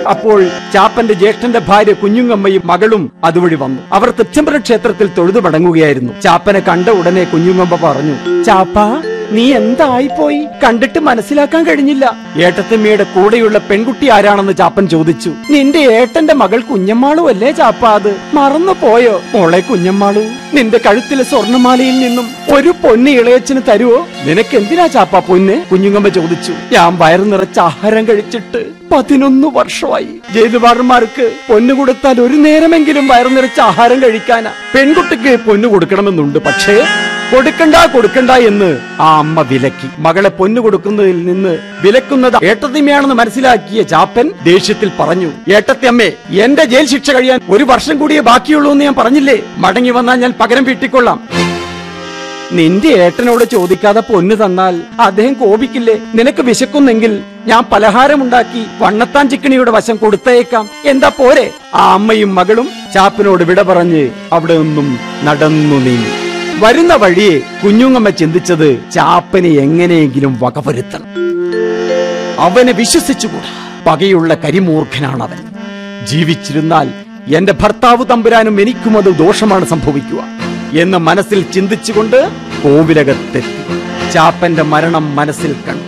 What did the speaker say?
അപ്പോൾ ചാപ്പന്റെ ജ്യേഷ്ഠന്റെ ഭാര്യ കുഞ്ഞുങ്ങമ്മയും മകളും അതുവഴി വന്നു അവർ തൃച്ചംബര ക്ഷേത്രത്തിൽ തൊഴുതു മടങ്ങുകയായിരുന്നു ചാപ്പനെ കണ്ട ഉടനെ കുഞ്ഞുങ്ങമ്മ പറഞ്ഞു ചാപ്പ നീ എന്തായിപ്പോയി കണ്ടിട്ട് മനസ്സിലാക്കാൻ കഴിഞ്ഞില്ല ഏട്ടത്തമ്മയുടെ കൂടെയുള്ള പെൺകുട്ടി ആരാണെന്ന് ചാപ്പൻ ചോദിച്ചു നിന്റെ ഏട്ടന്റെ മകൾ കുഞ്ഞമ്മാളു അല്ലേ ചാപ്പ അത് മറന്നു പോയോ മോളെ കുഞ്ഞമ്മാളു നിന്റെ കഴുത്തിലെ സ്വർണ്ണമാലയിൽ നിന്നും ഒരു പൊന്ന് ഇളയച്ചന് തരുവോ നിനക്ക് എന്തിനാ ചാപ്പ പൊന്ന് കുഞ്ഞുങ്ങമ്മ ചോദിച്ചു ഞാൻ വയറു നിറച്ച ആഹാരം കഴിച്ചിട്ട് പതിനൊന്ന് വർഷമായി ജയിലുവാർമാർക്ക് പൊന്നു കൊടുത്താൽ ഒരു നേരമെങ്കിലും വയറു നിറച്ച ആഹാരം കഴിക്കാനാ പെൺകുട്ടിക്ക് പൊന്നു കൊടുക്കണമെന്നുണ്ട് പക്ഷേ കൊടുക്കണ്ട കൊടുക്കണ്ട എന്ന് ആ അമ്മ വിലക്കി മകളെ പൊന്നു കൊടുക്കുന്നതിൽ നിന്ന് വിലക്കുന്നത് ഏട്ടത്തിമ്മയാണെന്ന് മനസ്സിലാക്കിയ ചാപ്പൻ ദേഷ്യത്തിൽ പറഞ്ഞു ഏട്ടത്തിയമ്മേ എന്റെ ജയിൽ ശിക്ഷ കഴിയാൻ ഒരു വർഷം കൂടിയേ ബാക്കിയുള്ളൂ എന്ന് ഞാൻ പറഞ്ഞില്ലേ മടങ്ങി വന്നാൽ ഞാൻ പകരം വീട്ടിക്കൊള്ളാം നിന്റെ ഏട്ടനോട് ചോദിക്കാതെ പൊന്ന് തന്നാൽ അദ്ദേഹം കോപിക്കില്ലേ നിനക്ക് വിശക്കുന്നെങ്കിൽ ഞാൻ പലഹാരമുണ്ടാക്കി വണ്ണത്താൻ ചിക്കണിയുടെ വശം കൊടുത്തേക്കാം എന്താ പോരെ ആ അമ്മയും മകളും ചാപ്പനോട് വിട പറഞ്ഞ് അവിടെ നിന്നും നടന്നു നീങ്ങി വരുന്ന വഴിയെ കുഞ്ഞുങ്ങമ്മ ചിന്തിച്ചത് ചാപ്പനെ എങ്ങനെയെങ്കിലും വകവരുത്തണം അവനെ വിശ്വസിച്ചുകൂടാ പകയുള്ള കരിമൂർഖനാണ് അവൻ ജീവിച്ചിരുന്നാൽ എന്റെ ഭർത്താവ് തമ്പുരാനും എനിക്കും അത് ദോഷമാണ് സംഭവിക്കുക എന്ന് മനസ്സിൽ ചിന്തിച്ചുകൊണ്ട് കോവിലകത്തെത്തി ചാപ്പന്റെ മരണം മനസ്സിൽ കണ്ടു